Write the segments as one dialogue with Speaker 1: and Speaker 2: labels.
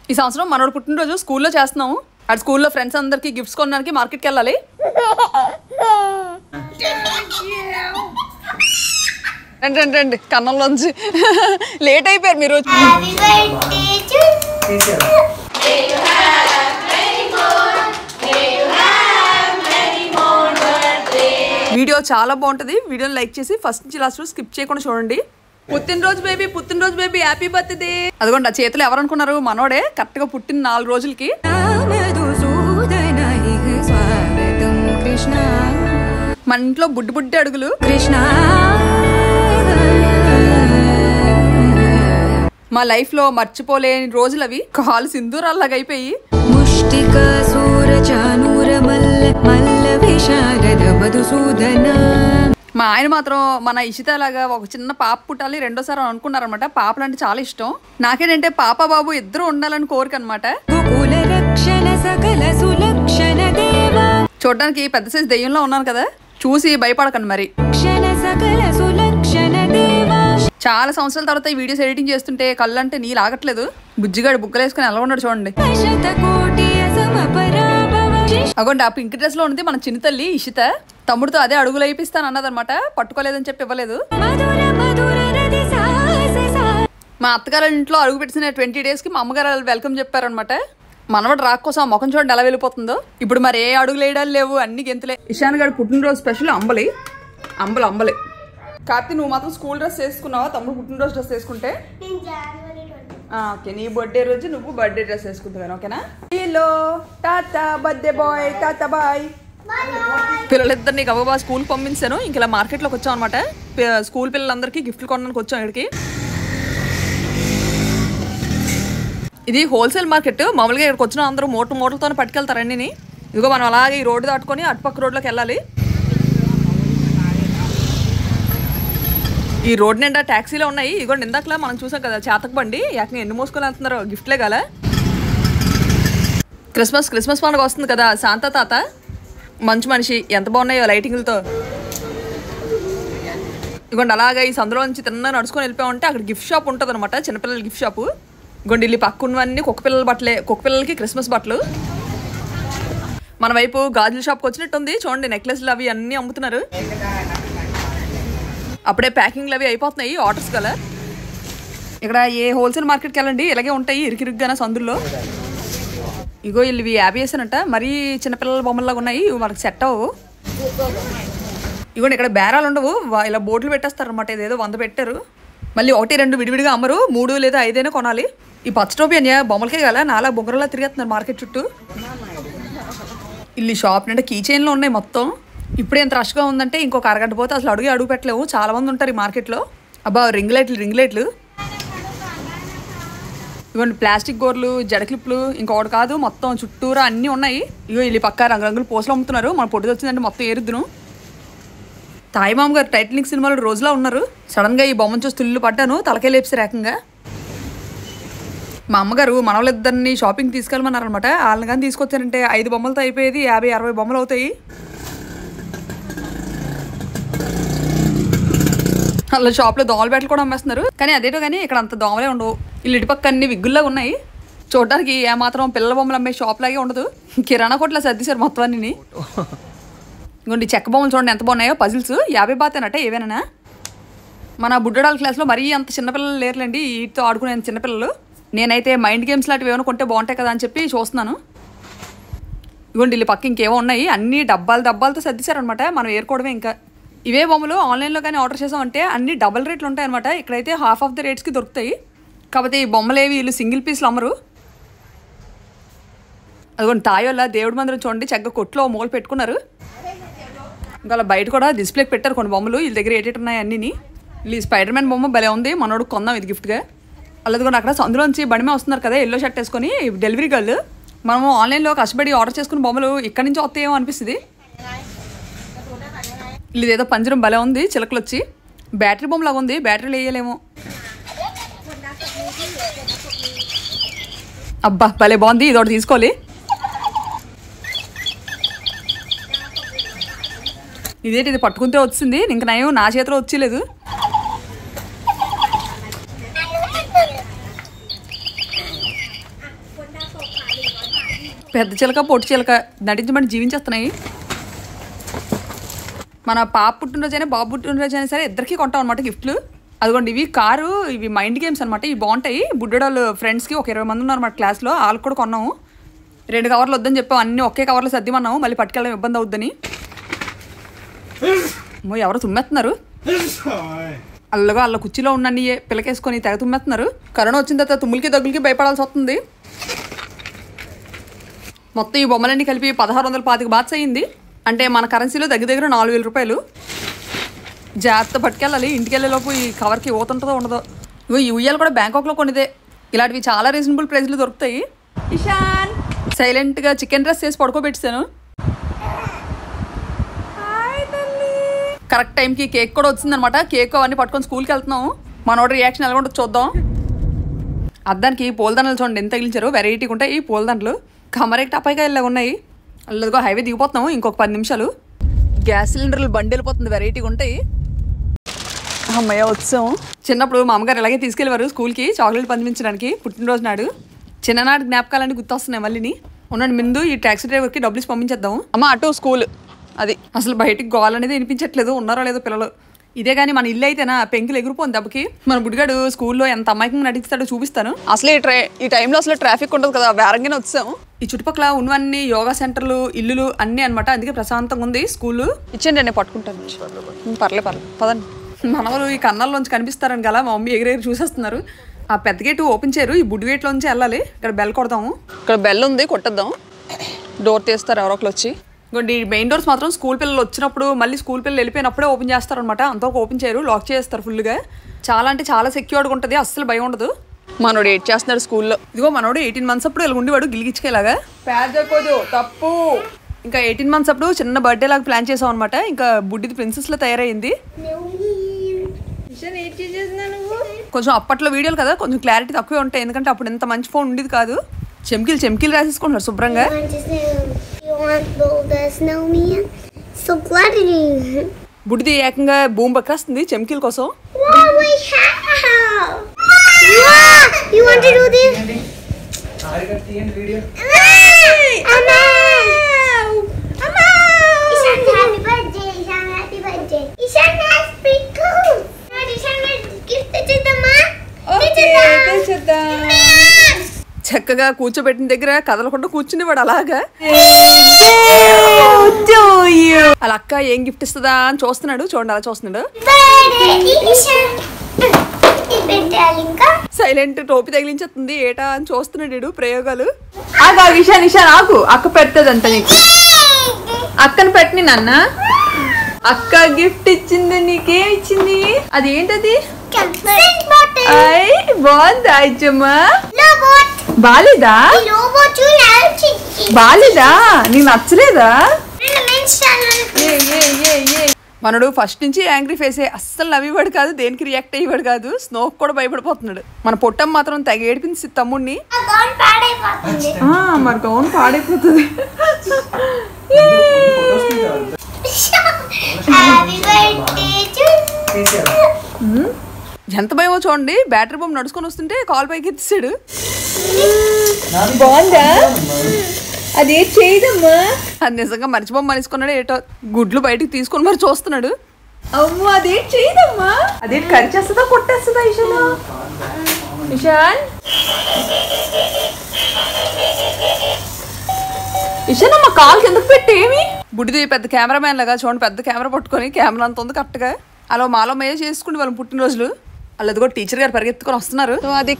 Speaker 1: ఈ సంవత్సరం మనోడు పుట్టినరోజు స్కూల్లో చేస్తున్నాము అటు స్కూల్లో ఫ్రెండ్స్ అందరికి గిఫ్ట్స్ కొనడానికి మార్కెట్కి వెళ్ళాలి రండి రండి రండి కన్నంలోంచి లేట్ అయిపోయారు మీరు
Speaker 2: Happy birthday to
Speaker 1: వీడియో చాలా బాగుంటుంది వీడియోని లైక్ చేసి ఫస్ట్ నుంచి లాస్ట్ స్కిప్ చేయకుండా చూడండి పుట్టినరోజు బేబీ పుట్టినరోజు బేబీ హ్యాపీ బర్త్డే అదిగోండి ఆ చేతులు ఎవరనుకున్నారు మనోడే కరెక్ట్ గా పుట్టిన నాలుగు రోజులకి
Speaker 3: మధుసూదన ఇహ స్వాగతం కృష్ణ
Speaker 1: మన ఇంట్లో బుడ్డి బుడ్డి అడుగులు
Speaker 3: కృష్ణ
Speaker 1: మా లైఫ్ లో మర్చిపోలేని రోజులు అవి కాలు సింధూరాల్లాగా అయిపోయి
Speaker 3: ముష్టిక సూర చానూర మల్ల మల్ల విశారద మధుసూదన
Speaker 1: మా ఆయన మాత్రం మన ఇషిత లాగా ఒక చిన్న పాప పుట్టాలి రెండోసారి అనుకున్నారనమాట పాపలు అంటే చాలా ఇష్టం నాకేంటంటే పాప బాబు ఇద్దరు ఉండాలని కోరిక అనమాట
Speaker 3: గోకుల రక్షణ సకల సులక్షణ దేవ
Speaker 1: చూడడానికి పెద్ద సైజు దెయ్యంలో ఉన్నాను కదా చూసి భయపడకండి మరి
Speaker 3: క్షణ సకల సులక్షణ దేవ
Speaker 1: చాలా సంవత్సరాల తర్వాత ఈ వీడియోస్ ఎడిటింగ్ చేస్తుంటే కళ్ళు అంటే నీళ్ళు ఆగట్లేదు బుజ్జిగాడు బుగ్గలు వేసుకుని ఎలా ఉన్నాడు చూడండి
Speaker 3: శత కోటి అసమ పరాభవ
Speaker 1: అగోండి ఆ పింక్ డ్రెస్ లో ఉంది మన చిన్న తల్లి ఇషిత తమ్ముడితో అదే అడుగులు అయిపిస్తాను అన్నదన్నమాట పట్టుకోలేదని చెప్పి ఇవ్వలేదు
Speaker 3: మధుర మధుర రది సాహస సా
Speaker 1: మా అత్తగారి ఇంట్లో అడుగు పెట్టిన ట్వంటీ డేస్ కి మా అమ్మగారు వెల్కమ్ చెప్పారనమాట మనవడు రాక్ కోసం ఆ ముఖం చూడండి ఎలా వెళ్ళిపోతుందో ఇప్పుడు మరి ఏ అడుగులు వేయడాలు లేవు అన్ని గెంతులే ఇషాన్ గారు పుట్టినరోజు స్పెషల్ అంబలి అంబలి అంబలి కార్తీ నువ్వు మాత్రం స్కూల్ డ్రెస్ వేసుకున్నావా తమ్ముడు పుట్టినరోజు డ్రెస్ వేసుకుంటే
Speaker 2: in January 20.
Speaker 1: ఆ, ఓకే నీ బర్త్డే రోజు నువ్వు బర్త్డే డ్రెస్ వేసుకుంటాను ఓకేనా hello tata birthday boy tata bye పిల్లలిద్దరిని గబగబా స్కూల్ పంపించాను ఇంక ఇలా మార్కెట్లోకి వచ్చాం అనమాట స్కూల్ పిల్లలందరికీ గిఫ్ట్లు కొనడానికి వచ్చాం ఇక్కడికి ఇది హోల్సేల్ మార్కెట్ మామూలుగా ఇక్కడికి వచ్చిన అందరూ మూట మూటలతో పట్టుకెళ్తారు అన్నిని ఇదిగో మనం అలాగే ఈ రోడ్డు దాటుకొని అటుపక్క రోడ్లోకి వెళ్ళాలి ఈ రోడ్ నిండా ట్యాక్సీలో ఉన్నాయి ఇదిగోండి ఇందాకలా మనం చూసాం కదా చేతకు బండి ఏకంగా ఎన్ని మోసుకొని వెళ్తున్నారు గిఫ్ట్లే గల క్రిస్మస్ క్రిస్మస్ పండుగ వస్తుంది కదా శాంత తాత మంచి మనిషి ఎంత బాగున్నాయో లైటింగ్లతో ఇదిగోండి అలాగా ఈ సందులో నుంచి తిన్న నడుచుకొని వెళ్ళిపోయామంటే అక్కడ గిఫ్ట్ షాప్ ఉంటుంది అనమాట చిన్నపిల్లల గిఫ్ట్ షాపు ఇదిగోండి ఇల్లు పక్కన్నవన్నీ కుక్క పిల్లల బట్టలే కుక్క పిల్లలకి క్రిస్మస్ బట్టలు మన వైపు గాజుల షాప్కి వచ్చినట్టుంది చూడండి నెక్లెస్లు అవి అన్నీ అమ్ముతున్నారు అప్పుడే ప్యాకింగ్లు అవి అయిపోతున్నాయి ఆర్డర్స్ గల ఇక్కడ ఏ హోల్సేల్ మార్కెట్కి వెళ్ళండి ఇలాగే ఉంటాయి ఇరికిరిగ్గానే సందుల్లో ఇగో వీళ్ళు ఇవి యాభై వేసానంట మరీ చిన్నపిల్లల బొమ్మల్లాగా ఉన్నాయి ఇవి మనకు సెట్ అవ్వవు ఇగోండి ఇక్కడ బేరాలు ఉండవు వా- ఇలా బోర్డులు పెట్టేస్తారు అనమాట ఇదేదో వంద పెట్టారు మళ్ళీ ఒకటి రెండు విడివిడిగా అమ్మరు మూడు లేదా ఐదైనా కొనాలి ఈ పచ్చ టోపీ అన్య బొమ్మలకే కదా నాలా బొగ్గరలా తిరిగేస్తున్నారు మార్కెట్ చుట్టూ ఇల్లు షాప్ నిండా కీ చైన్లు ఉన్నాయి మొత్తం ఇప్పుడు ఎంత రష్గా ఉందంటే ఇంకొక అరగంట పోతే అసలు అడుగు అడుగు పెట్టలేము చాలా మంది ఉంటారు ఈ మార్కెట్లో అబ్బా రింగ్ లైట్లు రింగ్ లైట్లు ఇవన్నీ ప్లాస్టిక్ గోర్లు జడ క్లిప్లు ఇంకొకటి కాదు మొత్తం చుట్టూరా అన్నీ ఉన్నాయి ఇగో వీళ్ళు పక్క రంగురంగులు పోస్టులు అమ్ముతున్నారు మన పొట్టి వచ్చిందంటే మొత్తం ఏరుద్దును తాయిమామ గారు టైటనిక్ సినిమాలో రోజులా ఉన్నారు సడన్గా ఈ బొమ్మను చూసి తుల్లు పడ్డాను తలకే లేపిసారు ఏకంగా మా అమ్మగారు మనవలిద్దరిని షాపింగ్ తీసుకెళ్ళమన్నారనమాట వాళ్ళని కానీ తీసుకొచ్చారంటే ఐదు బొమ్మలతో అయిపోయేది యాభై అరవై బొమ్మలు అవుతాయి అలా షాప్లో దోమల బ్యాట్లు కూడా అమ్మేస్తున్నారు కానీ అదేటో కానీ ఇక్కడ అంత దోమలే ఉండవు ఇల్లు ఇటుపక్క అన్ని విగ్గుల్లా ఉన్నాయి చూడడానికి ఏమాత్రం పిల్లల బొమ్మలు అమ్మే షాప్ లాగే ఉండదు కిరాణా కొట్ల సర్దిశారు మొత్తం అన్ని ఇంకోండి చెక్క బొమ్మలు చూడండి ఎంత బాగున్నాయో పజిల్స్ యాభై బాతేనట ఏవేనా మన బుడ్డడాల క్లాస్లో మరీ అంత చిన్నపిల్లలు లేరులేండి వీటితో ఆడుకునే చిన్నపిల్లలు నేనైతే మైండ్ గేమ్స్ లాంటివి ఏమైనా కొంటే బాగుంటాయి కదా అని చెప్పి చూస్తున్నాను ఇగోండి వీళ్ళు పక్క ఇంకేమో ఉన్నాయి అన్ని డబ్బాలు డబ్బాలతో సర్దిశారనమాట మనం ఏరుకోవడమే ఇంకా ఇవే బొమ్మలు ఆన్లైన్లో కానీ ఆర్డర్ చేసామంటే అన్ని డబల్ రేట్లు ఉంటాయి అనమాట ఇక్కడైతే హాఫ్ ఆఫ్ ద రేట్స్కి దొరుకుతాయి కాకపోతే ఈ బొమ్మలు ఏవి వీళ్ళు సింగిల్ పీస్లు అమ్మరు అదిగోండి తాయోళ్ళ దేవుడి మందిరం చూడండి చక్కగా కొట్లో ఓ మూల పెట్టుకున్నారు ఇంకా అలా బయట కూడా డిస్ప్లేకి పెట్టారు కొన్ని బొమ్మలు వీళ్ళ దగ్గర ఏటేటి ఉన్నాయి అన్నీ ఈ స్పైడర్ మ్యాన్ బొమ్మ భలే ఉంది మనోడు కొందాం ఇది గిఫ్ట్గా అలాది కూడా అక్కడ సందులోంచి బండి మీద వస్తున్నారు కదా ఎల్లో షర్ట్ వేసుకొని డెలివరీ గర్ల్ మనము ఆన్లైన్లో కష్టపడి ఆర్డర్ చేసుకున్న బొమ్మలు ఇక్కడి నుంచి వస్తాయేమో అనిపిస్తుంది ఇది ఏదో పంజరం భలే ఉంది చిలకలు వచ్చి బ్యాటరీ బొమ్మలాగా ఉంది బ్యాటరీలు వేయలేమో అబ్బా భలే బాగుంది ఇది ఒకటి తీసుకోవాలి ఇదేంటి ఇది పట్టుకుంటే వచ్చింది ఇంక నయం నా చేతిలో వచ్చేలేదు పెద్ద చిలక పొట్టి చిలక నటించమని జీవించేస్తున్నాయి మన పాప పుట్టినరోజైనా బాబు పుట్టినరోజు అయినా సరే ఇద్దరికి కొంటాం అనమాట గిఫ్ట్లు అదిగోండి ఇవి కారు ఇవి మైండ్ గేమ్స్ అనమాట ఇవి బాగుంటాయి బుడ్డోళ్ళు ఫ్రెండ్స్కి ఒక ఇరవై మంది ఉన్నారు అనమాట క్లాస్లో వాళ్ళకి కూడా కొన్నాము రెండు కవర్లు వద్దని చెప్పాం అన్ని ఒకే కవర్లో సర్దిమన్నాము మళ్ళీ పట్టుకెళ్ళడం ఇబ్బంది అవుద్దని అమ్మో ఎవరో తుమ్మేస్తున్నారు అల్లగా అల్ల కుర్చీలో ఉన్నన్ని పిల్లకేసుకొని తెగ తుమ్మేస్తున్నారు కరోనా వచ్చిన తర్వాత తుమ్ములకి దగ్గులకి భయపడాల్సి వస్తుంది మొత్తం ఈ బొమ్మలన్నీ కలిపి పదహారు వందల పాతిక బాత్స్ అయ్యింది అంటే మన కరెన్సీలో దగ్గర దగ్గర నాలుగు వేల రూపాయలు జాగ్రత్త పట్టుకెళ్ళాలి ఇంటికి వెళ్ళేలోపు ఈ కవర్కి ఊతుంటుందో ఉండదో ఇగో ఈ ఉయ్యాలు కూడా బ్యాంకాక్లో కొనిదే ఇలాంటివి చాలా రీజనబుల్ ప్రైస్లో దొరుకుతాయి ఇషాన్ సైలెంట్గా చికెన్ డ్రెస్ చేసి పడుకోబెట్టాను కరెక్ట్ టైంకి కేక్ కూడా వచ్చిందనమాట కేక్ అవన్నీ పట్టుకొని స్కూల్కి వెళ్తున్నాం మనోడు రియాక్షన్ ఎలా ఉంటుంది చూద్దాం అద్దానికి పూలదండలు చూడండి ఎంత తగిలించారు వెరైటీగా ఉంటాయి ఈ పూలదండలు కమరేకి టపాయిగా ఇలా ఉన్నాయి అల్లదిగో హైవే దిగిపోతున్నాము ఇంకొక పది నిమిషాలు గ్యాస్ సిలిండర్లు బండి వెళ్ళిపోతుంది వెరైటీగా ఉంటాయి అమ్మయ్య వచ్చాం చిన్నప్పుడు మా అమ్మగారు ఇలాగే తీసుకెళ్ళేవారు స్కూల్కి చాక్లెట్ పంపించడానికి పుట్టినరోజు నాడు చిన్ననాటి జ్ఞాపకాలన్నీ గుర్తొస్తున్నాయి మళ్ళీని ఉండండి ముందు ఈ ట్యాక్సీ డ్రైవర్కి డబ్బులు ఇచ్చి పంపించేద్దాం అమ్మ అటు స్కూల్ అది అసలు బయటికి గోల్ అనేది వినిపించట్లేదు ఉన్నారో లేదో పిల్లలు ఇదే కానీ మన ఇల్లు అయితేనా పెంకులు ఎగిరిపోతుంది దెబ్బకి మన బుడిగాడు స్కూల్లో ఎంత అమాయకంగా నటిస్తాడో చూపిస్తాను అసలు ఈ ట్రై ఈ టైంలో అసలు ట్రాఫిక్ ఉండదు కదా వేరంగానే వచ్చాము ఈ చుట్టుపక్కల ఉన్నవన్నీ యోగా సెంటర్లు ఇల్లులు అన్నీ అనమాట అందుకే ప్రశాంతంగా ఉంది స్కూల్ ఇచ్చేయండి నేను పట్టుకుంటాను ఉం, పర్లే పర్లే పదండి మనవలు ఈ కన్నాల్లోంచి కనిపిస్తారని కదా మా మమ్మీ ఎగిరెగిరి చూసేస్తున్నారు ఆ పెద్ద గేటు ఓపెన్ చేయరు ఈ బుడ్డి గేట్లోంచి వెళ్ళాలి ఇక్కడ బెల్ కొడదాము ఇక్కడ బెల్ ఉంది కొట్టద్దాం డోర్ తీస్తారు ఎవరో ఒకరు వచ్చి ఇంకోటి మెయిన్ డోర్స్ మాత్రం స్కూల్ పిల్లలు వచ్చినప్పుడు మళ్ళీ స్కూల్ పిల్లలు వెళ్ళిపోయినప్పుడే ఓపెన్ చేస్తారు అనమాట అంతవరకు ఓపెన్ చేయరు లాక్ చేస్తారు ఫుల్గా చాలా అంటే చాలా సెక్యూర్డ్గా ఉంటుంది అస్సలు భయం ఉండదు మనోడు ఎయిట్ చేస్తున్నాడు స్కూల్లో ఇదిగో మనోడు ఎయిటీన్ మంత్స్ అప్పుడు ఇలా ఉండేవాడు గిలిగిచ్చుకేలాగా పేదకోదు తప్పు ఇంకా ఎయిటీన్ మంత్స్ అప్పుడు చిన్న బర్త్డే లాగా ప్లాన్ చేసాం అనమాట ఇంకా బుడ్డిది ప్రిన్సెస్ లో తయారైంది కొంచెం అప్పట్లో వీడియోలు కదా కొంచెం క్లారిటీ తక్కువే ఉంటాయి ఎందుకంటే అప్పుడు ఎంత మంచి ఫోన్ ఉండేది కాదు చెమ్కిలు చెమ్కిలు రాసేసుకుంటున్నారు శుభ్రంగా
Speaker 2: want to snow? You want to build a snowman? So glad you.
Speaker 1: బుడిది ఏకంగా భూమి పక్కస్తుంది చెమ్కిల కోసం
Speaker 2: Wow, we have! Wow! You want to do this? Amma! Amma! Ishan, happy birthday! Ishan, happy birthday! Ishan has pretty cool! Ishan has gift తెచ్చేద్దామా? తెచ్చేద్దాం!
Speaker 1: చక్కగా కూర్చోబెట్టిన దగ్గర కదలకుండా కూర్చునేవాడు అలాగా వాళ్ళ అక్క ఏం గిఫ్ట్ ఇస్తుందా అని చూస్తున్నాడు చూడండి అలా చూస్తున్నాడు
Speaker 2: Birthday, Ishan! ఇది పెట్టాలి ఇంకా
Speaker 1: సైలెంట్ టోపీ తగిలించేస్తుంది ఏటా అని చూస్తున్నాడు వీడు ప్రయోగాలు ఆగా ఇషాన్ ఇషాన్ ఆకు అక్క పెడతదంట నీకు అక్కని పెట్టని నాన్న అక్క గిఫ్ట్ ఇచ్చింది నీకేం ఇచ్చింది అది ఏంటది
Speaker 2: Consent button!
Speaker 1: ఐ బాగుందా ఇచ్చమ్మా
Speaker 2: Robot!
Speaker 1: బాలేదా
Speaker 2: ఈ robot చూడాలి చిచ్చి.
Speaker 1: బాలేదా నీకు నచ్చలేదా
Speaker 2: రెండు నిమిషాలు
Speaker 1: ఏ ఏ ఏ ఏ మనడు ఫస్ట్ నుంచి యాంగ్రీ ఫేసే అస్సలు నవ్వేవాడు కాదు దేనికి రియాక్ట్ అయ్యేవాడు కాదు స్నోక్ కూడా భయపడిపోతున్నాడు మన పొట్టం మాత్రం తెగ ఏడిపించి తమ్ముడిని
Speaker 2: ఆ గౌన్ పాడైపోతుంది
Speaker 1: ఆ, మరి గౌన్ పాడైపోతుంది
Speaker 2: హ్యాపీ బర్త్డే
Speaker 1: ఎంత భయమో చూడండి బ్యాటరీ బొమ్మ నడుచుకొని వస్తుంటే కాల్ పైకి ఎత్తిసాడు బాగుందా అది చేయదమ్మా అది నిజంగా మర్చిపోమ్మ మనిషికున్నాడు ఏటో గుడ్లు బయటికి తీసుకొని మరి చూస్తున్నాడు అమ్మో అదే చేయదమ్మా అదే కరిచేస్తుందా కొట్టేస్తుందా ఇషాన్ ఇషాన్ ఇషాన్ అమ్మ కాల్ కిందకు పెట్టి ఏమి బుడ్డిది పెద్ద కెమెరామ్యాన్ లాగా చూడండి పెద్ద కెమెరా పట్టుకొని కెమెరా అంత ఉంది కరెక్ట్గా అలా మాలో మేయ చేసుకుని వాళ్ళ పుట్టినరోజులు వాళ్ళు అది కూడా టీచర్ గారు పరిగెత్తుకొని వస్తున్నారు సో అది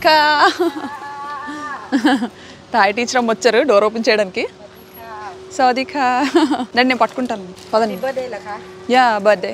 Speaker 1: తాయి టీచర్ అమ్మ వచ్చారు డోర్ ఓపెన్ చేయడానికి సో అది నన్ను నేను పట్టుకుంటాను పదండి యా బర్త్డే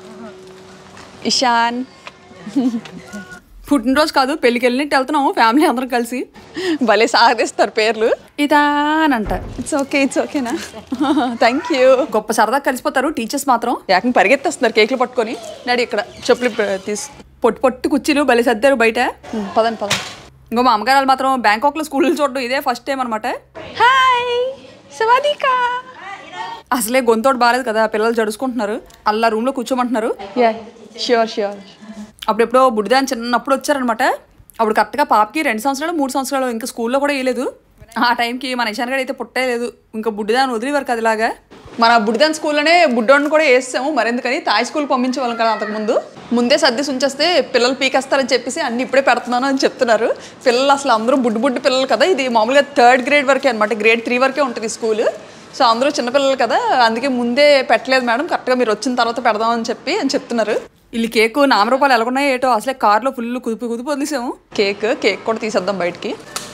Speaker 1: ఇషాన్ పుట్టినరోజు కాదు పెళ్ళికి వెళ్ళినట్టు వెళ్తున్నాము ఫ్యామిలీ అందరం కలిసి భలే సాగదీస్తారు పేర్లు ఇదా అని అంట ఇట్స్ ఓకే ఇట్స్ ఓకేనా థ్యాంక్ యూ గొప్ప సరదా కలిసిపోతారు టీచర్స్ మాత్రం ఏకంగా పరిగెత్తేస్తున్నారు కేకులు పట్టుకొని డాడీ ఇక్కడ చెప్పులు ఇప్పు- తీసు పొట్టు పొట్టు కుర్చీలు భలే సర్దారు బయట ఉమ్, పదండి పదండి ఇంకో మా అమ్మగారు వాళ్ళు మాత్రం బ్యాంకాక్లో స్కూల్లో చూడడం ఇదే ఫస్ట్ టైం అనమాట హాయ్ సవాదికా అసలే గొంతోడు బాగాలేదు కదా పిల్లలు జడుచుకుంటున్నారు అలా రూమ్లో కూర్చోమంటున్నారు యా ష్యూర్ ష్యూర్ అప్పుడెప్పుడో బుడిదాని చిన్నప్పుడు వచ్చారనమాట అప్పుడు కరెక్ట్గా పాపకి రెండు సంవత్సరాలు మూడు సంవత్సరాలు ఇంకా స్కూల్లో కూడా వేయలేదు ఆ టైంకి మన ఇషాన్ గడ్ అయితే పుట్టే లేదు ఇంకా బుడ్డిదాన్ని వదిలేవారు కదా ఇలాగా మన బుడ్డిదాన్ స్కూల్లోనే బుడ్డోడిని కూడా వేసాము మరెందుకని తాయి స్కూల్ పంపించేవాళ్ళం కదా అంతకుముందు ముందే సర్ది ఉంచేస్తే పిల్లలు పీకేస్తారని చెప్పేసి అన్ని ఇప్పుడే పెడుతున్నాను అని చెప్తున్నారు పిల్లలు అసలు అందరూ బుడ్డు బుడ్డి పిల్లలు కదా ఇది మామూలుగా థర్డ్ గ్రేడ్ వరకే అనమాట గ్రేడ్ త్రీ వరకే ఉంటుంది స్కూల్ సో అందరూ చిన్నపిల్లలు కదా అందుకే ముందే పెట్టలేదు మేడం కరెక్ట్గా మీరు వచ్చిన తర్వాత పెడదామని చెప్పి అని చెప్తున్నారు వీళ్ళు కేక్ నామ రూపాయలు ఎలాగున్నాయో ఏటో అసలే కార్లో ఫుల్ కుదిపి కుదిపి వదిలేసాము కేక్ కేక్ కూడా తీసేద్దాం బయటికి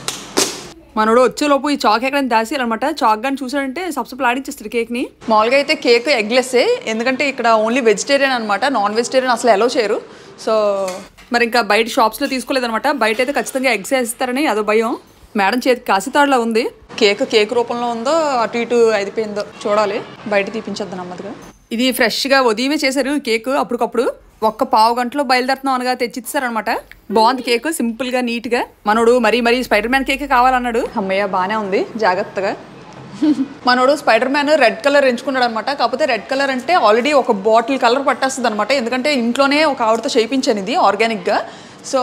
Speaker 1: మనోడు వచ్చేలోపు ఈ చాక్ ఎక్కడ దాసేయాలన్నమాట చాక్ గాని చూసాడంటే సబ్సప్ ఆడించేస్తాడు కేక్ని మామూలుగా అయితే కేక్ ఎగ్లెస్సే ఎందుకంటే ఇక్కడ ఓన్లీ వెజిటేరియన్ అనమాట నాన్ వెజిటేరియన్ అసలు ఎలో చేయరు సో మరి ఇంకా బయట షాప్స్లో తీసుకోలేదనమాట బయట అయితే ఖచ్చితంగా ఎగ్స్ వేస్తారని అదో భయం మేడం చేతి కాసితాడులా ఉంది కేక్ కేక్ రూపంలో ఉందో అటు ఇటు అయిపోయిందో చూడాలి బయట తీపించొద్దు నెమ్మదిగా ఇది ఫ్రెష్గా ఉదయమే చేశారు ఈ కేక్ అప్పటికప్పుడు ఒక్క పావు గంటలో బయలుదేరుతున్నాం అనగా తెచ్చిచ్చారనమాట బాగుంది కేక్ సింపుల్గా నీట్గా మనోడు మరీ మరీ స్పైడర్ మ్యాన్ కేక్ కావాలన్నాడు అమ్మయ్య బాగానే ఉంది జాగ్రత్తగా మనోడు స్పైడర్ మ్యాన్ రెడ్ కలర్ ఎంచుకున్నాడు అనమాట కాకపోతే రెడ్ కలర్ అంటే ఆల్రెడీ ఒక బాటిల్ కలర్ పట్టేస్తుంది అనమాట ఎందుకంటే ఇంట్లోనే ఒక ఆవిడతో చేయించాను ఇది ఆర్గానిక్గా సో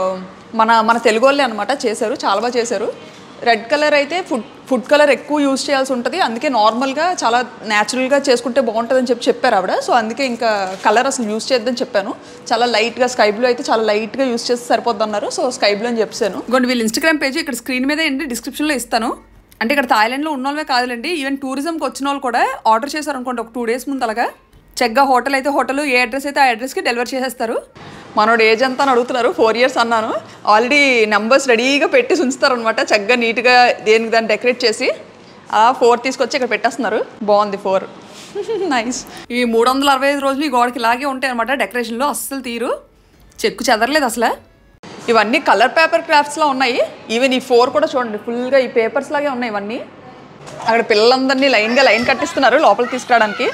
Speaker 1: మన మన తెలుగు వాళ్ళే అనమాట చేశారు చాలా బాగా చేశారు రెడ్ కలర్ అయితే ఫుడ్ ఫుడ్ కలర్ ఎక్కువ యూజ్ చేయాల్సి ఉంటుంది అందుకే నార్మల్గా చాలా న్యాచురల్గా చేసుకుంటే బాగుంటుందని చెప్పి చెప్పారు ఆవిడ సో అందుకే ఇంకా కలర్ అసలు యూజ్ చేద్దని చెప్పాను చాలా లైట్గా స్కై బ్లూ అయితే చాలా లైట్గా యూజ్ చేస్తే సరిపోద్ది అన్నారు సో స్కై బ్లూ అని చెప్పాను ఇంకోటి వీళ్ళ ఇన్స్టాగ్రామ్ పేజ్ ఇక్కడ స్క్రీన్ మీద ఏంటి డిస్క్రిప్షన్లో ఇస్తాను అంటే ఇక్కడ థాయిలాండ్లో ఉన్న వాళ్ళే కాదులేండి ఈవెన్ టూరిజంకి వచ్చిన వాళ్ళు కూడా ఆర్డర్ చేశారు అనుకోండి ఒక టూ డేస్ ముందు అలాగా చెగ్గా హోటల్ అయితే హోటల్ ఏ అడ్రస్ అయితే ఆ అడ్రస్కి డెలివర్ చేసేస్తారు మనోడు ఏజ్ ఎంత అని అడుగుతున్నారు ఫోర్ ఇయర్స్ అన్నాను ఆల్రెడీ నెంబర్స్ రెడీగా పెట్టి ఉంచుతారు అనమాట చక్కగా నీట్గా దేనికి దాన్ని డెకరేట్ చేసి ఆ ఫోర్ తీసుకొచ్చి ఇక్కడ పెట్టేస్తున్నారు బాగుంది ఫోర్ నైస్ ఈ మూడు వందల అరవై ఐదు రోజులు ఈ గోడకి ఇలాగే ఉంటాయి అనమాట డెకరేషన్లో అస్సలు తీరు చెక్కు చెదరలేదు అసలు ఇవన్నీ కలర్ పేపర్ క్రాఫ్ట్స్లో ఉన్నాయి ఈవెన్ ఈ ఫోర్ కూడా చూడండి ఫుల్గా ఈ పేపర్స్ లాగే ఉన్నాయి ఇవన్నీ అక్కడ పిల్లలందరినీ లైన్గా లైన్ కట్టిస్తున్నారు లోపలికి తీసుకురావడానికి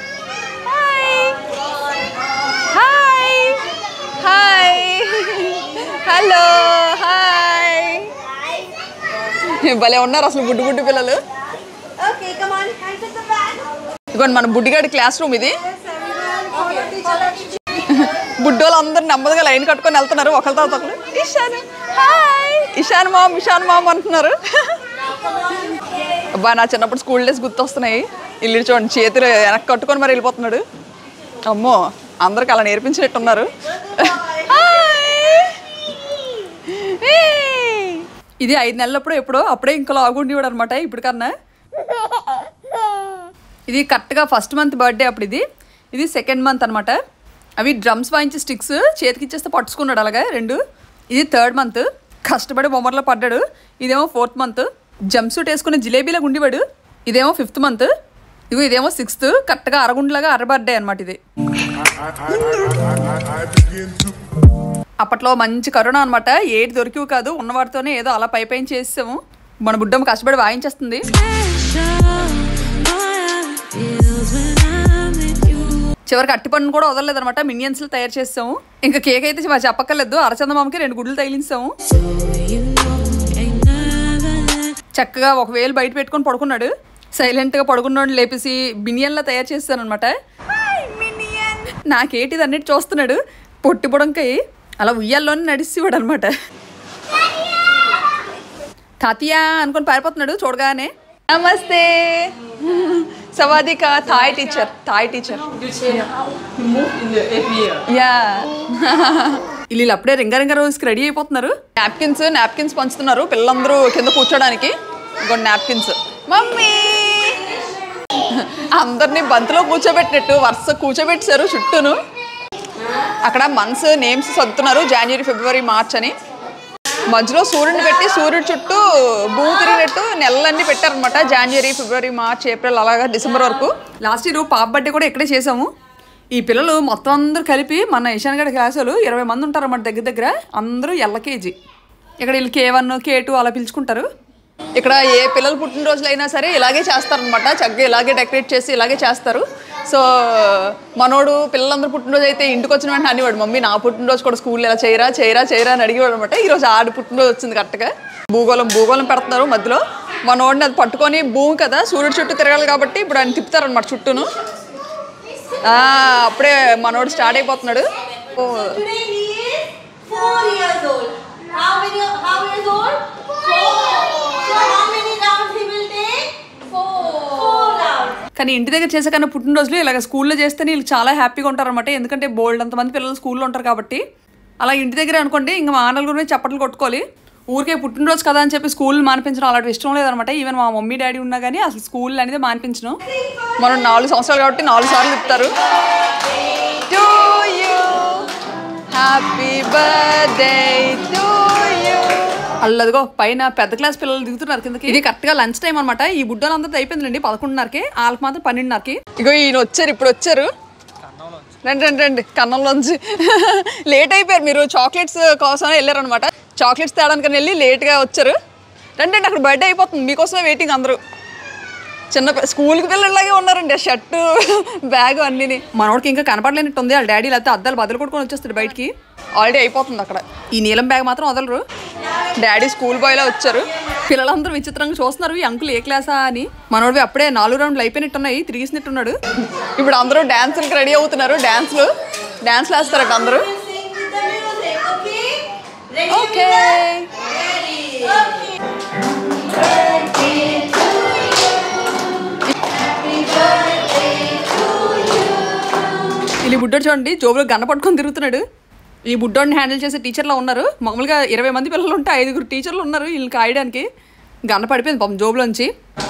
Speaker 1: హాయ్ హాయ్ హలో హాయ్ భలే ఉన్నారు అసలు బుడ్డు బుడ్డు పిల్లలు
Speaker 2: Okay, come on. Hands at the back.
Speaker 1: ఇదిగోండి మన బుడ్డిగాడి క్లాస్ రూమ్ ఇది బుడ్డోళ్ళు అందరు నెమ్మదిగా లైన్ కట్టుకొని వెళ్తున్నారు ఒకరి తర్వాత ఒకరు Ishaan hi Ishaan mom Ishaan mom అంటున్నారు అబ్బా నా చిన్నప్పుడు స్కూల్ డేస్ గుర్తొస్తున్నాయి ఇల్లు చూడండి చేతులు వెనక్కి కట్టుకొని మరి వెళ్ళిపోతున్నాడు అమ్మో అందరికి అలా నేర్పించినట్టున్నారు ఇది ఐదు నెలలప్పుడు ఎప్పుడో అప్పుడే ఇంకా లాగుండేవాడు అనమాట ఇప్పుడు కన్నా ఇది కరెక్ట్గా ఫస్ట్ మంత్ బర్త్డే అప్పుడు ఇది ఇది సెకండ్ మంత్ అనమాట అవి డ్రమ్స్ వాయించి స్టిక్స్ చేతికి ఇచ్చేస్తే పట్టుకున్నాడు అలాగే రెండు ఇది థర్డ్ మంత్ కష్టపడి బొమ్మర్లో పడ్డాడు ఇదేమో ఫోర్త్ మంత్ జంప్ సూట్ వేసుకుని జిలేబీలాగా ఉండేవాడు ఇదేమో ఫిఫ్త్ మంత్ ఇగో ఇదేమో సిక్స్త్ కరెక్ట్గా అరగుండ్లాగా అర బర్త్డే అనమాట ఇది అప్పట్లో మంచి కరోనా అనమాట ఏది దొరికివు కాదు ఉన్నవాడితోనే ఏదో అలా పై పైన చేసాము మన బుడ్డమ్మ కష్టపడి వాయించేస్తుంది చివరికి అట్టి పండును కూడా వదలలేదు అనమాట మినియన్స్ లో తయారు చేస్తాము ఇంకా కేక్ అయితే మరి చెప్పక్కర్లేదు అరచందమామకి రెండు గుడ్లు తగిలించాము చక్కగా ఒక వేలు బయట పెట్టుకొని పడుకున్నాడు సైలెంట్ గా పడుకున్నాడు లేపేసి బినియన్లా తయారు చేస్తాను అనమాట నాకేటిది అన్నిటి చూస్తున్నాడు పొట్టి బుడంకాయ అలా ఉయ్యాల్లోనే నడిచేవాడు అనమాట తాతయ్య అనుకొని పారిపోతున్నాడు చూడగానే నమస్తే సవాదిక Thai teacher Thai teacher yeah వీళ్ళు అప్పుడే రింగ రింగ రోజుకి రెడీ అయిపోతున్నారు నాప్కిన్స్ నాప్కిన్స్ పంచుతున్నారు పిల్లలందరూ కింద కూర్చోడానికి ఇంకొన్ని నాప్కిన్స్ మమ్మీ అందరినీ బంతిలో కూర్చోబెట్టినట్టు వరుస కూర్చోబెట్టారు చుట్టూను అక్కడ మంత్స్ నేమ్స్ సర్దుతున్నారు జనవరి ఫిబ్రవరి మార్చ్ అని మధ్యలో సూర్యుని పెట్టి సూర్యుడు చుట్టూ భూమి తిరిగినట్టు నెలలన్నీ పెట్టారనమాట జనవరి ఫిబ్రవరి మార్చ్ ఏప్రిల్ అలాగా డిసెంబర్ వరకు లాస్ట్ ఇయర్ పాప బర్త్డే కూడా ఇక్కడే చేసాము ఈ పిల్లలు మొత్తం అందరూ కలిపి మన ఇషాన్ గడ క్లాసులు ఇరవై మంది ఉంటారు అన్నమాట దగ్గర దగ్గర అందరూ ఎల్లకేజీ ఇక్కడ వీళ్ళు కే వన్ కే టూ అలా పిలుచుకుంటారు ఇక్కడ ఏ పిల్లల పుట్టినరోజులు అయినా సరే ఇలాగే చేస్తారనమాట చక్కగా ఇలాగే డెకరేట్ చేసి ఇలాగే చేస్తారు సో మనోడు పిల్లలందరూ పుట్టినరోజు అయితే ఇంటికి వచ్చిన వెంటనే అనేవాడు మమ్మీ నా పుట్టినరోజు కూడా స్కూల్ ఇలా చేయరా చేయరా చేయరా అని అడిగేవాడు అనమాట ఈరోజు ఆడు పుట్టినరోజు వచ్చింది కరెక్ట్గా భూగోళం భూగోళం పెడుతున్నారు మధ్యలో మనోడిని అది పట్టుకొని భూమి కదా సూర్యుడు చుట్టూ తిరగాలి కాబట్టి ఇప్పుడు ఆయన తిప్పుతారనమాట చుట్టూను ఆ, అప్పుడే మనోడు స్టార్ట్ అయిపోతున్నాడు ఓ,
Speaker 2: Today he is four years old. How many? How years old? Four. So how many rounds
Speaker 1: కానీ ఇంటి దగ్గర చేసే కన్నా పుట్టినరోజులు ఇలాగ స్కూల్లో చేస్తేనే వీళ్ళు చాలా హ్యాపీగా ఉంటారు అనమాట ఎందుకంటే బోల్డ్ అంతమంది పిల్లలు స్కూల్లో ఉంటారు కాబట్టి అలా ఇంటి దగ్గర అనుకోండి ఇంకా మా ఆనలు గురించి చప్పట్లు కొట్టుకోవాలి ఊరికే పుట్టినరోజు కదా అని చెప్పి స్కూల్ మానిపించడం అలాంటి ఇష్టం లేదనమాట ఈవెన్ మా మమ్మీ డాడీ ఉన్నా కానీ అసలు స్కూల్ అనేది మానిపించను మనం నాలుగు సంవత్సరాలు కాబట్టి నాలుగు సార్లు ఇస్తారు to you happy birthday to you అల్లదిగో పైన పెద్ద క్లాస్ పిల్లలు దిగుతున్నారు కిందకి ఇది కరెక్ట్ గా లంచ్ టైం అనమాట ఈ బుడ్డలు అందరితో అయిపోయిందండి పదకొండున్నరకి వాళ్ళకి మాత్రం పన్నెండున్నరకి ఇగో ఈయన వచ్చారు ఇప్పుడు వచ్చారు రండి రండి రండి కన్నంలోంచి లేట్ అయిపోయారు మీరు చాక్లెట్స్ కోసం వెళ్ళారనమాట చాక్లెట్స్ తేడానికని వెళ్ళి లేట్గా వచ్చారు రండి రండి అక్కడ బర్త్డే అయిపోతుంది మీకోసమే వెయిటింగ్ అందరూ చిన్న పి- స్కూల్కి పిల్లలాగే ఉన్నారండి ఆ షర్టు బ్యాగ్ అన్నీ మనోడికి ఇంకా కనపడలేనట్టు ఉంది వాళ్ళ డాడీ లేకపోతే అద్దాలు బదులు కొట్టుకొని వచ్చేస్తాడు బయటికి ఆల్రెడీ అయిపోతుంది అక్కడ ఈ నీలం బ్యాగ్ మాత్రం వదలరు డాడీ స్కూల్ బాయ్లో వచ్చారు పిల్లలందరూ విచిత్రంగా చూస్తున్నారు ఈ అంకుల్ ఏ క్లాసా అని మనోడివి అప్పుడే నాలుగు రౌండ్లు అయిపోయినట్టున్నాయి తిరిగిసినట్టున్నాడు ఇప్పుడు అందరూ డ్యాన్సులకి రెడీ అవుతున్నారు డ్యాన్స్లు డ్యాన్స్లు వేస్తారట అందరూ ఓకే ఈ బుడ్డోడు చూడండి జోబులో గన్న పట్టుకొని తిరుగుతున్నాడు ఈ బుడ్డోడిని హ్యాండిల్ చేసే టీచర్లో ఉన్నారు మామూలుగా ఇరవై మంది పిల్లలు ఉంటే ఐదుగురు టీచర్లు ఉన్నారు వీళ్ళని కాయడానికి గన్న పడిపోయింది పాపం జోబులోంచి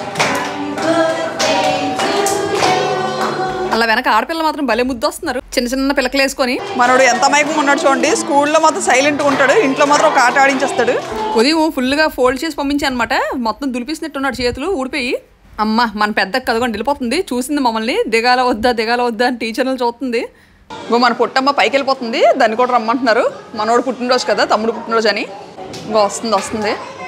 Speaker 1: అలా వెనక ఆడపిల్ల మాత్రం భలే ముద్దు వస్తున్నారు చిన్న చిన్న పిల్లకలు వేసుకొని మనోడు ఎంత మైకం ఉన్నాడు చూడండి స్కూల్లో మాత్రం సైలెంట్గా ఉంటాడు ఇంట్లో మాత్రం ఒక ఆట ఆడించేస్తాడు ఉదయం ఫుల్గా ఫోల్డ్ చేసి పంపించాను అనమాట మొత్తం దులిపిస్తున్నట్టున్నాడు చేతులు ఊడిపోయి అమ్మ మన పెద్ద కదగొండి వెళ్ళిపోతుంది చూసింది మమ్మల్ని దిగాల వద్దా దిగాల వద్దా అని టీచర్లు చూస్తుంది ఇంకో మన పుట్టమ్మ పైకి వెళ్ళిపోతుంది దాన్ని కూడా రమ్మంటున్నారు మనోడు పుట్టినరోజు కదా తమ్ముడు పుట్టినరోజు అని ఇంకో వస్తుంది వస్తుంది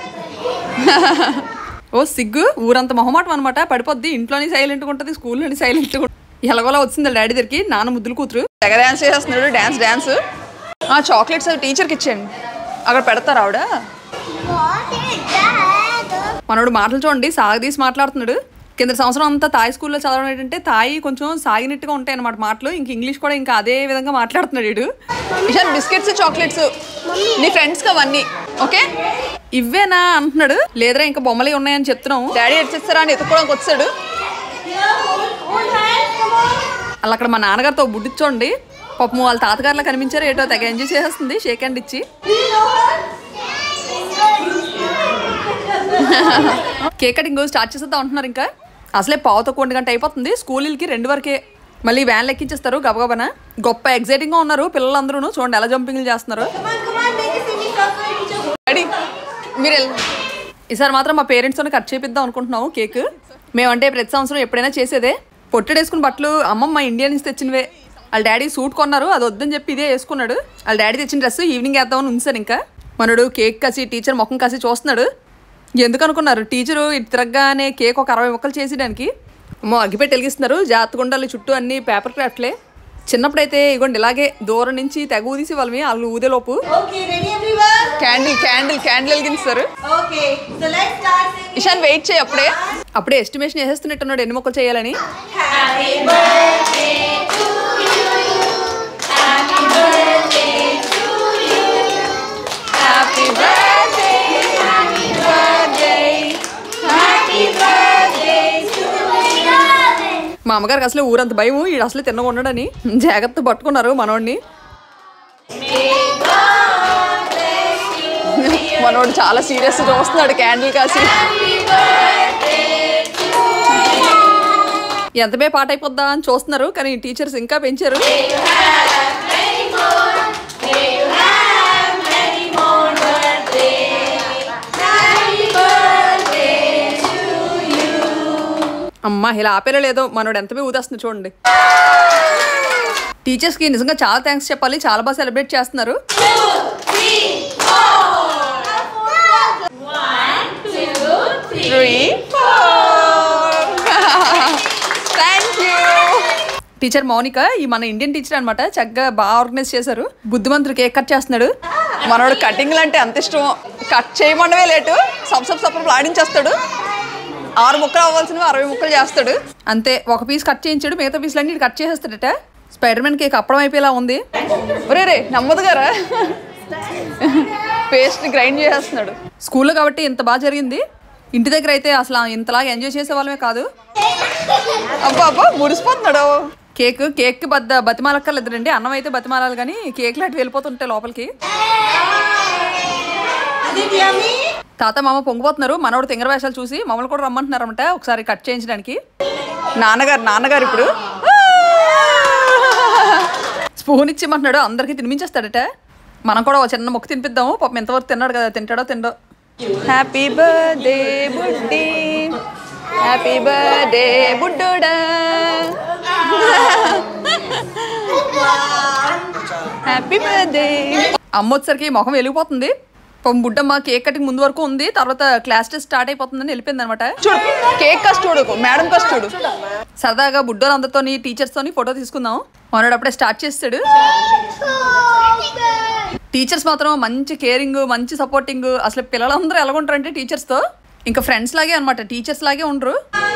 Speaker 1: ఓ సిగ్గు ఊరంత మొహమాటం అనమాట పడిపోద్ది ఇంట్లోని సైలెంట్గా ఉంటుంది స్కూల్లోని సైలెంట్గా ఎలాగోలా వచ్చింది డాడీ దగ్గరికి నాన్న ముద్దులు కూతురు తెగ డ్యాన్స్ చేసేస్తున్నాడు డ్యాన్స్ డ్యాన్స్ ఆ చాక్లెట్స్ అవి టీచర్కి ఇచ్చేయండి అక్కడ పెడతారు ఆవిడ
Speaker 2: What is that?
Speaker 1: మనోడు మాటలు చూడండి సాగదీసి మాట్లాడుతున్నాడు కింద సంవత్సరం అంతా తాయి స్కూల్లో చదవడం ఏంటంటే తాయి కొంచెం సాగినట్టుగా ఉంటాయి అన్నమాట మాటలు ఇంక ఇంగ్లీష్ కూడా ఇంకా అదే విధంగా మాట్లాడుతున్నాడు వీడు ఇషాన్ బిస్కెట్స్ చాక్లెట్స్ నీ ఫ్రెండ్స్కి అవన్నీ ఓకే ఇవ్వేనా అంటున్నాడు లేదరా ఇంకా బొమ్మలే ఉన్నాయని చెప్తున్నాం డాడీ ఎడ్చేస్తారా అని ఎత్తుకోవడానికి వచ్చాడు అలా అక్కడ మా నాన్నగారితో బుడ్డి చూడండి పాపం వాళ్ళ తాతగారిలా కనిపించారు ఏటో తెగ ఎంజాయ్ చేసేస్తుంది షేక్ హ్యాండ్ ఇచ్చి కేక్ కటింగ్ స్టార్ట్ చేసేద్దాం అంటున్నారు ఇంకా అసలే పావుతో కొన్ని గంట అయిపోతుంది స్కూల్కి రెండు వరకే మళ్ళీ వ్యాన్ లెక్కించేస్తారు గబగబన గొప్ప ఎగ్జైటింగ్గా ఉన్నారు పిల్లలందరూ చూడండి ఎలా జంపింగ్లు చేస్తున్నారు డాడీ మీరు వెళ్ళు. ఈసారి మాత్రం మా పేరెంట్స్తో కట్ చేపిద్దాం అనుకుంటున్నాము కేక్ మేమంటే ప్రతి సంవత్సరం ఎప్పుడైనా చేసేదే పొట్టడేసుకున్న బట్టలు అమ్మమ్మ ఇండియా నుంచి తెచ్చినవే వాళ్ళ డాడీ సూట్ కొన్నారు అది వద్దని చెప్పి ఇదే వేసుకున్నాడు వాళ్ళ డాడీ తెచ్చిన డ్రెస్ ఈవినింగ్ వేద్దామని ఉంచాను ఇంకా మనడు కేక్ కసి టీచర్ ముఖం కసి చూస్తున్నాడు ఎందుకు అనుకున్నారు టీచరు ఇటు తిరగగానే కేక్ ఒక అరవై ముక్కలు చేసేయడానికి అమ్మో అగ్గిపెట్టి వెలిగిస్తున్నారు జాగ్రత్తగా ఉండాలి చుట్టూ అన్ని పేపర్ క్రాఫ్ట్లే చిన్నప్పుడైతే ఇగోండి ఇలాగే దూరం నుంచి తెగ ఊదీసి వాళ్ళని వాళ్ళు ఊదేలోపు
Speaker 4: Okay, ready everyone?
Speaker 1: Candle candle candle వెలిగిస్తారు
Speaker 4: Okay, so let's start singing.
Speaker 1: Ishaan wait చేయి అప్పుడే అప్పుడే ఎస్టిమేషన్ వేసేస్తున్నట్టున్నాడు ఎన్ని మొక్కలు చేయాలని మా అమ్మగారికి అసలు ఊరంత భయం ఈడు అసలు తిన్నగా ఉండడని జాగ్రత్త పట్టుకున్నారు మనోడిని మనోడు చాలా సీరియస్ చూస్తున్నాడు క్యాండిల్ కాసి ఎంతమే పాట అయిపోద్దా అని చూస్తున్నారు కానీ టీచర్స్ ఇంకా పెంచారు అమ్మా ఇలా ఆపేలా లేదో మనోడు ఎంతమే ఊదేస్తుంది చూడండి టీచర్స్కి నిజంగా చాలా థ్యాంక్స్ చెప్పాలి చాలా బాగా సెలబ్రేట్ చేస్తున్నారు three thank you teacher Mounika ఈ మన ఇండియన్ టీచర్ అనమాట చక్కగా బాగా ఆర్గనైజ్ చేశారు బుద్ధిమంతుడు కేక్ కట్ చేస్తున్నాడు మనోడు కటింగ్లు అంటే అంత ఇష్టం కట్ చేయమండవే లేటు సబ్ సబ్ సప్పుడు ఆడించేస్తాడు ఆరు ముక్కలు అవ్వాల్సినవి అరవై ముక్కలు చేస్తాడు అంతే ఒక పీస్ కట్ చేయించాడు మిగతా పీసులన్నీ ఇటు కట్ చేసేస్తాడట స్పైడర్ మ్యాన్ కేక్ అప్పడం అయిపోయేలా ఉంది ఒరే రే నమ్మదు గారా పేస్ట్ గ్రైండ్ చేసేస్తున్నాడు స్కూల్లో కాబట్టి ఇంత బాగా జరిగింది ఇంటి దగ్గర అయితే అసలు ఇంతలాగా ఎంజాయ్ చేసే వాళ్ళమే కాదు అబ్బా అబ్బా మురిసిపోతున్నాడు కేక్ కేక్ బద్ద బతిమాలక్కర్లేదురండి అన్నం అయితే బతిమాలాలి కానీ కేక్ లాంటి వెళ్ళిపోతుంటాయి లోపలికి
Speaker 4: Is it yummy?
Speaker 1: తాత మామ పొంగిపోతున్నారు మనోడు తింగర వేషాలు చూసి మమ్మల్ని కూడా రమ్మంటున్నారన్నమాట ఒకసారి కట్ చేయించడానికి నాన్నగారు నాన్నగారు ఇప్పుడు స్పూన్ ఇచ్చిమంటున్నాడు అందరికీ తినిపించేస్తాడట మనం కూడా ఒక చిన్న మొక్క తినిపిద్దాము పాపం ఎంతవరకు తిన్నాడు కదా తింటాడో తిండో హ్యాపీ బర్త్డే బుడ్డి హ్యాపీ బర్త్డే బుడ్డోడా హ్యాపీ బర్త్డే అమ్మ వచ్చేసరికి మొహం వెలిగిపోతుంది పాపం బుడ్డమ్మ కేక్ కటింగ్ ముందు వరకు ఉంది తర్వాత క్లాస్ టెస్ట్ స్టార్ట్ అయిపోతుందని వెళ్ళిపోయింది అనమాట చూడు కేక్ కాస్ట్ చూడు మేడం కాస్ట్ చూడు సరదాగా బుడ్డోలు అందరితోని టీచర్స్ తోని ఫోటో తీసుకుందాం మనోడు అప్పుడే స్టార్ట్ చేస్తాడు టీచర్స్ మాత్రం మంచి కేరింగ్ మంచి సపోర్టింగ్ అసలు పిల్లలందరూ ఎలా ఉంటారంటే టీచర్స్ తో ఇంకా ఫ్రెండ్స్ లాగే అనమాట టీచర్స్ లాగే ఉండరు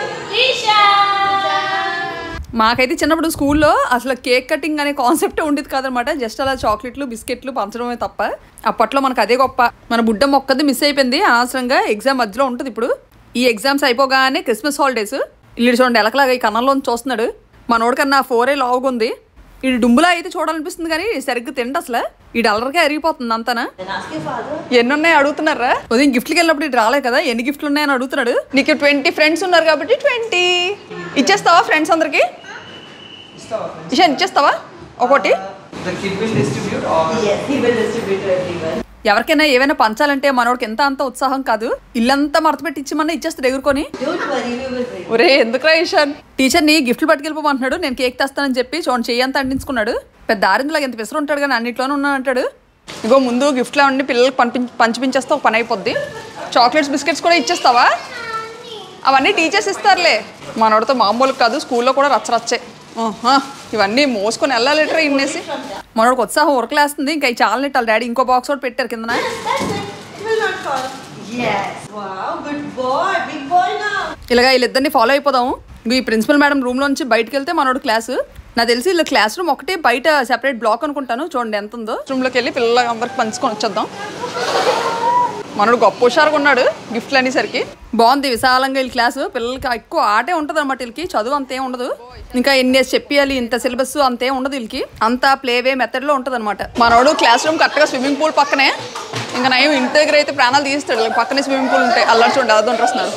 Speaker 1: మాకైతే చిన్నప్పుడు స్కూల్లో అసలు కేక్ కటింగ్ అనే కాన్సెప్ట్ ఉండేది కాదనమాట జస్ట్ అలా చాక్లెట్లు బిస్కెట్లు పంచడమే తప్ప అప్పట్లో మనకు అదే గొప్ప మన బుడ్డ మొక్కది మిస్ అయిపోయింది అనవసరంగా ఎగ్జామ్ మధ్యలో ఉంటుంది ఇప్పుడు ఈ ఎగ్జామ్స్ అయిపోగానే క్రిస్మస్ హాలిడేస్ ఇల్లు చూడండి ఎలకలాగా ఈ కన్నంలో చూస్తున్నాడు మనోడి కన్నా ఫోరే లావుగా ఉంది ఈ డుంబులా అయితే చూడాలనిపిస్తుంది కానీ సరిగ్గా తిండి అసలు ఈ డల్లర్గా అరిగిపోతుంది అంతనా
Speaker 4: Then ask your father.
Speaker 1: ఎన్ని ఉన్నాయి అడుగుతున్నారా ఉదయం గిఫ్ట్కి వెళ్ళినప్పుడు ఇటు రాలే కదా ఎన్ని గిఫ్ట్లు ఉన్నాయని అడుగుతున్నాడు నీకు ట్వంటీ ఫ్రెండ్స్ ఉన్నారు కాబట్టి ట్వంటీ ఇచ్చేస్తావా ఫ్రెండ్స్ అందరికి ఇషాన్ ఇచ్చేస్తావా ఒకటి
Speaker 5: The kid will distribute or
Speaker 4: Yes, he will distribute to everyone.
Speaker 1: ఎవరికైనా ఏవైనా పంచాలంటే మనోడికి ఎంత అంత ఉత్సాహం కాదు ఇల్లంతా మడత పెట్టి ఇచ్చిమన్నా ఇచ్చేస్తాడు ఎగురుకొని
Speaker 4: Don't worry, we will bring.
Speaker 1: ఒరే ఎందుకురా ఇషాన్ టీచర్ని గిఫ్ట్లు పట్టుకెళ్ళిపోమంటున్నాడు నేను కేక్ తెస్తానని చెప్పి చూడండి చెయ్యి అంతా అంటించుకున్నాడు పెద్ద ఆరిందులాగా ఎంత పిసరు ఉంటాడు కానీ అన్నిట్లోనే ఉన్నాను అంటాడు ఇగో ముందు గిఫ్ట్లో ఉండి పిల్లలకి పంపి పంచిపించేస్తే ఒక పని అయిపోద్ది చాక్లెట్స్ బిస్కెట్స్ కూడా ఇచ్చేస్తావా అవన్నీ టీచర్స్ ఇస్తారులే మనోడితో మామూలు కాదు స్కూల్లో కూడా రచ్చరచ్చే ఆహా, ఇవన్నీ మోసుకొని వెళ్ళాలిట్రా ఇన్నేసి మనోడికి ఉత్సాహం ఉరకలేస్తుంది ఇంకా చాలా నెట్టాలి డాడీ ఇంకో బాక్స్ కూడా పెట్టారు కిందన
Speaker 4: That's it. It will not fall. Yes. Wow, good boy. Big boy now.
Speaker 1: ఇలాగ వీళ్ళిద్దరిని ఫాలో అయిపోదాము ఇంకో ఈ ప్రిన్సిపల్ మేడం రూమ్ నుంచి బయటకు వెళ్తే మనోడు క్లాస్ నాకు తెలిసి వీళ్ళ క్లాస్ రూమ్ ఒకటి బయట సెపరేట్ బ్లాక్ అనుకుంటాను చూడండి ఎంత ఉందో రూమ్లోకి వెళ్ళి పిల్లలకి అందరికి పంచుకొని వచ్చేద్దాం మనోడు గొప్ప హుషారుగా ఉన్నాడు గిఫ్ట్లు అనేసరికి బాగుంది విశాలంగా వీళ్ళ క్లాసు పిల్లలకి ఎక్కువ ఆటే ఉంటుంది అనమాట వీళ్ళకి చదువు అంతేం ఉండదు ఇంకా ఎన్ని డేస్ చెప్పియాలి ఇంత సిలబస్ అంతేం ఉండదు వీళ్ళకి అంతా ప్లేవే మెథడ్లో ఉంటుంది అనమాట మనోడు క్లాస్ రూమ్ కరెక్ట్గా స్విమ్మింగ్ పూల్ పక్కనే ఇంకా నయం ఇంటి దగ్గర అయితే ప్రాణాలు తీస్తాడు వీళ్ళకి పక్కనే స్విమ్మింగ్ పూల్ ఉంటాయి అల్లరి చూడండి అలా వస్తున్నారు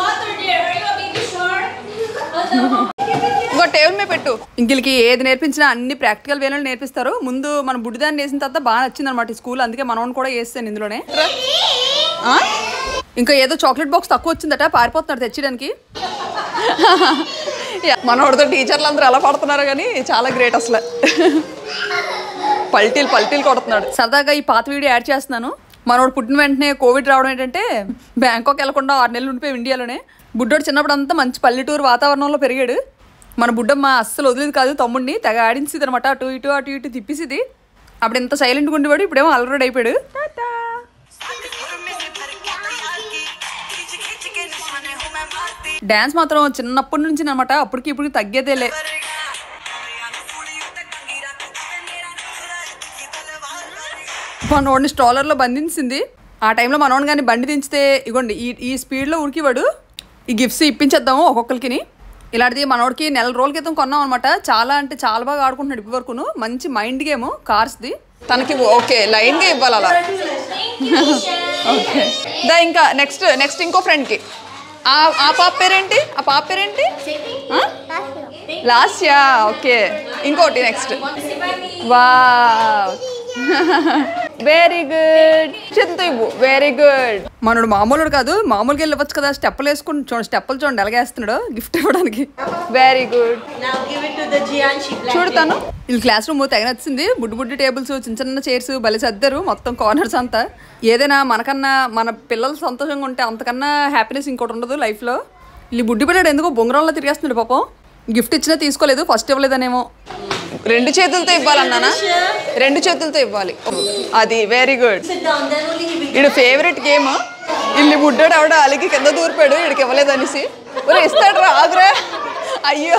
Speaker 1: ఇంకో టేబుల్ మీద పెట్టు ఇంకిలకి ఏది నేర్పించినా అన్ని ప్రాక్టికల్ వేలో నేర్పిస్తారు ముందు మన బుడ్డిదాన్ని వేసిన తర్వాత బాగా నచ్చింది అనమాట ఈ స్కూల్ అందుకే మనోని కూడా వేస్తాను ఇందులోనే ఆ? ఇంకా ఏదో చాక్లెట్ బాక్స్ తక్కువ వచ్చిందట పారిపోతున్నాడు తెచ్చడానికి మనోడితో టీచర్లు అందరూ ఎలా పడుతున్నారు కానీ చాలా గ్రేట్ అసలు పల్టీలు పల్టీలు కొడుతున్నాడు సరదాగా ఈ పాత వీడియో యాడ్ చేస్తున్నాను మనోడు పుట్టిన వెంటనే కోవిడ్ రావడం ఏంటంటే బ్యాంకాక్ వెళ్లకుండా ఆరు నెలలు ఉండిపోయి ఇండియాలోనే బుడ్డోడు చిన్నప్పుడు అంతా మంచి పల్లెటూరు వాతావరణంలో పెరిగాడు మన బుడ్డమ్మ అస్సలు వదిలేదు కాదు తమ్ముడిని తెగ ఆడించింది అనమాట అటు ఇటు అటు ఇటు తిప్పిసిది అప్పుడు ఎంత సైలెంట్గా ఉండేవాడు ఇప్పుడేమో అలర్ట్ అయిపోయాడు డ్యాన్స్ మాత్రం చిన్నప్పటి నుంచి అనమాట అప్పటికి ఇప్పుడు తగ్గేదేలే మనోడిని స్ట్రాలర్లో బంధించింది ఆ టైంలో మనోడిని కానీ బండి దించితే ఇగోండి ఈ ఈ స్పీడ్లో ఉరికివాడు ఈ గిఫ్ట్స్ ఇప్పించేద్దాము ఒక్కొక్కరికి ఇలాంటిది మనోడికి నెల రోజుల క్రితం కొన్నాం అనమాట చాలా అంటే చాలా బాగా ఆడుకుంటున్నాడు ఇప్పటి వరకును మంచి మైండ్ గేమ్ కార్స్ది తనకి ఓకే లైన్గా ఇవ్వాలి అలా ఓకే దా ఇంకా నెక్స్ట్ నెక్స్ట్ ఇంకో ఫ్రెండ్కి ఆ ఆ పాప పేరేంటి ఆ పాప పేరేంటి లాస్యా ఓకే ఇంకోటి నెక్స్ట్ వా వెరీ గుడ్ చింత ఇవ్వు వెరీ గుడ్ మనోడు మామూలుడు కాదు మామూలుగా వెళ్ళవచ్చు కదా స్టెప్పులు వేసుకుని చూడండి స్టెప్పులు చూడండి ఎలాగేస్తున్నాడు గిఫ్ట్ ఇవ్వడానికి very good
Speaker 4: Now give it to the Jianshi black.
Speaker 1: చూడతాను వీళ్ళ క్లాస్ రూమ్ తెగ నచ్చింది బుడ్డి బుడ్డి టేబుల్స్ చిన్న చిన్న చైర్స్ బలి సర్దారు మొత్తం కార్నర్స్ అంతా ఏదైనా మనకన్నా మన పిల్లలు సంతోషంగా ఉంటే అంతకన్నా హ్యాపీనెస్ ఇంకోటి ఉండదు లైఫ్లో ఈ బుడ్డి పిల్లడు ఎందుకో బొంగరంలో తిరిగేస్తున్నాడు పాపం గిఫ్ట్ ఇచ్చినా తీసుకోలేదు ఫస్ట్ ఇవ్వలేదనేమో రెండు చేతులతో ఇవ్వాలన్నానా రెండు చేతులతో ఇవ్వాలి అది very good
Speaker 4: Sit down, then only he will.
Speaker 1: వీడు ఫేవరెట్ గేమ్ ఇల్లు బుడ్డాడు ఆవిడ అలిగి కింద దూరిపాడు వీడికి ఇవ్వలేదు అనేసి ఒరే ఇస్తాడు రా ఆగురా అయ్యో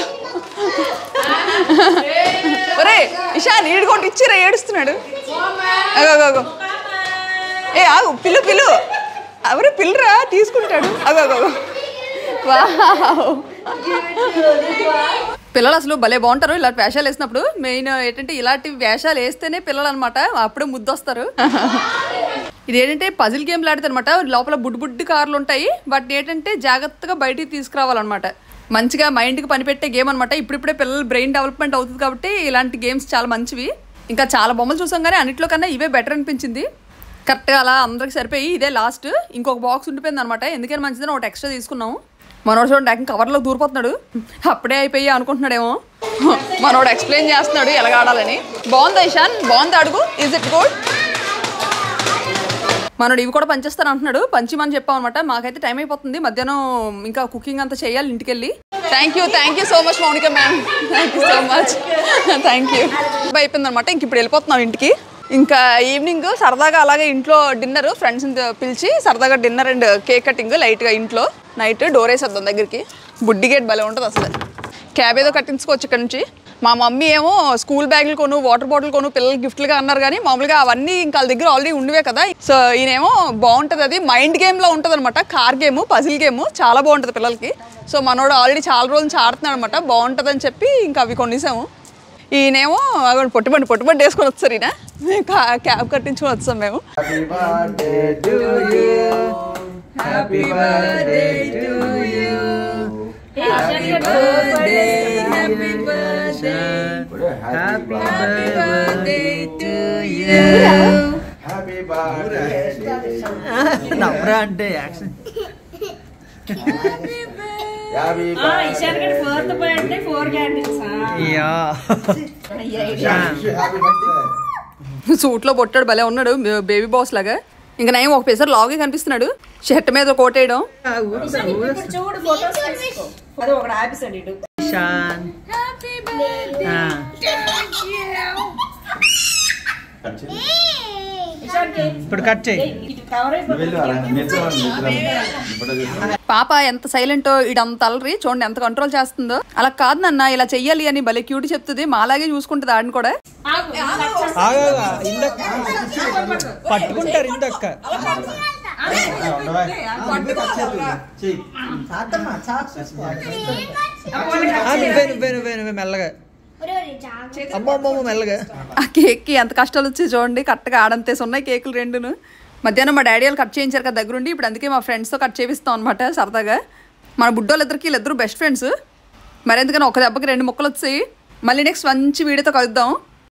Speaker 1: ఒరే ఇషాన్ ఈడు కొట్టి ఇచ్చిరా ఏడుస్తున్నాడు అగో అగో, అగో ఏ ఆగు పిల్లు పిల్లు ఎవరు పిల్లరా తీసుకుంటాడు అగో అగో అగో వావ్ పిల్లలు అసలు భలే బాగుంటారు ఇలాంటి వేషాలు వేసినప్పుడు మెయిన్ ఏంటంటే ఇలాంటి వేషాలు వేస్తేనే పిల్లలు అనమాట అప్పుడే ముద్దొస్తారు ఇది ఏంటంటే పజిల్ గేమ్ లాంటిది అనమాట లోపల బుడ్డి బుడ్డి కార్లు ఉంటాయి వాటిని ఏంటంటే జాగ్రత్తగా బయటికి తీసుకురావాలన్నమాట మంచిగా మైండ్కి పనిపెట్టే గేమ్ అనమాట ఇప్పుడిప్పుడే పిల్లల బ్రెయిన్ డెవలప్మెంట్ అవుతుంది కాబట్టి ఇలాంటి గేమ్స్ చాలా మంచివి ఇంకా చాలా బొమ్మలు చూసాం కానీ అన్నిట్లో కన్నా ఇవే బెటర్ అనిపించింది కరెక్ట్గా అలా అందరికి సరిపోయి ఇదే లాస్ట్ ఇంకొక బాక్స్ ఉండిపోయింది అనమాట ఎందుకని మంచిదని ఒకటి ఎక్స్ట్రా తీసుకున్నాం మనోడు చూడండి ఏకంగా కవర్లో దూరిపోతున్నాడు అప్పుడే అయిపోయి అనుకుంటున్నాడేమో మనోడు ఎక్స్ప్లెయిన్ చేస్తున్నాడు ఎలాగ ఆడాలని బాగుంది ఇషాన్ బాగుంది అడుగు ఈజ్ ఇట్ గుడ్ మనోడు ఇవి కూడా పంచేస్తాను అంటున్నాడు పంచిమని చెప్పాం అనమాట మాకైతే టైం అయిపోతుంది మధ్యాహ్నం ఇంకా కుకింగ్ అంతా చేయాలి ఇంటికి వెళ్ళి thank you thank you so much Mounika ma'am thank you so much thank you అయిపోయింది అనమాట ఇంక ఇప్పుడు వెళ్ళిపోతున్నాం ఇంటికి ఇంకా ఈవినింగ్ సరదాగా అలాగే ఇంట్లో డిన్నర్ ఫ్రెండ్స్ని పిలిచి సరదాగా డిన్నర్ అండ్ కేక్ కటింగ్ లైట్గా ఇంట్లో నైట్ డోర్ వేసేద్దాం దగ్గరికి బుడ్డి గేట్ భలే ఉంటుంది అసలు క్యాబ్ ఏదో కట్టించుకోవచ్చు ఇక్కడ నుంచి మా మమ్మీ ఏమో స్కూల్ బ్యాగులు కొను వాటర్ బాటిల్ కొను పిల్లలకి గిఫ్ట్లుగా అన్నారు కానీ మామూలుగా అవన్నీ ఇంకా వాళ్ళ దగ్గర ఆల్రెడీ ఉండివే కదా సో ఈయనేమో బాగుంటుంది అది మైండ్ గేమ్లో ఉంటుంది అనమాట కార్ గేమ్ పజిల్ గేమ్ చాలా బాగుంటుంది పిల్లలకి సో మనోడు ఆల్రెడీ చాలా రోజులు నుంచి ఆడుతున్నాడు అనమాట బాగుంటుంది అని చెప్పి ఇంకా అవి కొనేసాము ఈయనేమో అగో పొట్టుబండి పొట్టుబండి వేసుకొని వచ్చారు ఈయన కా- క్యాబ్ కట్టించుకొని వచ్చాం మేము
Speaker 6: Happy birthday to you. Happy birthday to you. Happy birthday, happy birthday. Happy birthday to you. Happy birthday.
Speaker 5: నవ్వరా అంటే action
Speaker 6: Happy birthday.
Speaker 4: Fourth birthday four candles
Speaker 5: yeah
Speaker 6: Happy birthday.
Speaker 1: సూట్లో పొట్టాడు భలే ఉన్నాడు బేబీ బాస్ లాగా ఇంకా నేను ఒక పేసర్ లాగే కనిపిస్తున్నాడు షర్ట్ మీద కోటేయడం
Speaker 4: ఇప్పుడు చూడు ఫోటోస్ తీసుకో అది ఒకటి ఆపిస్తాడు ఇటు
Speaker 5: షాన్ ఇప్పుడు కట్ చేయి
Speaker 4: ఇటు కవర్
Speaker 1: పాప ఎంత సైలెంటో ఇడంత అలరి చూడండి ఎంత కంట్రోల్ చేస్తుందో అలా కాదు నాన్న ఇలా చెయ్యాలి అని భలే క్యూట్ చెప్తుంది మాలాగే చూసుకుంటుంది ఆడిని కూడా
Speaker 5: ఆగా ఇందక్క పట్టుకుంటారు ఇందక్క ఆ, నువ్వే నువ్వే నువ్వే నువ్వే మెల్లగా అమ్మో అమ్మో అమ్మో, మెల్లగా
Speaker 1: ఆ కేక్కి ఎంత కష్టాలు వచ్చాయి చూడండి కరెక్ట్గా ఆడంతేసి ఉన్నాయి కేకులు రెండును మధ్యాహ్నం మా డాడీ వాళ్ళు కట్ చేయించారు కదా దగ్గరుండి ఇప్పుడు అందుకే మా ఫ్రెండ్స్తో కట్ చేపిస్తాం అనమాట సరదాగా మన బుడ్డోళ్ళు ఇద్దరికి వీళ్ళిద్దరు బెస్ట్ ఫ్రెండ్స్ మరెందుకని ఒక దెబ్బకి రెండు ముక్కలు వచ్చాయి మళ్ళీ నెక్స్ట్ మంచి వీడియోతో కలుద్దాం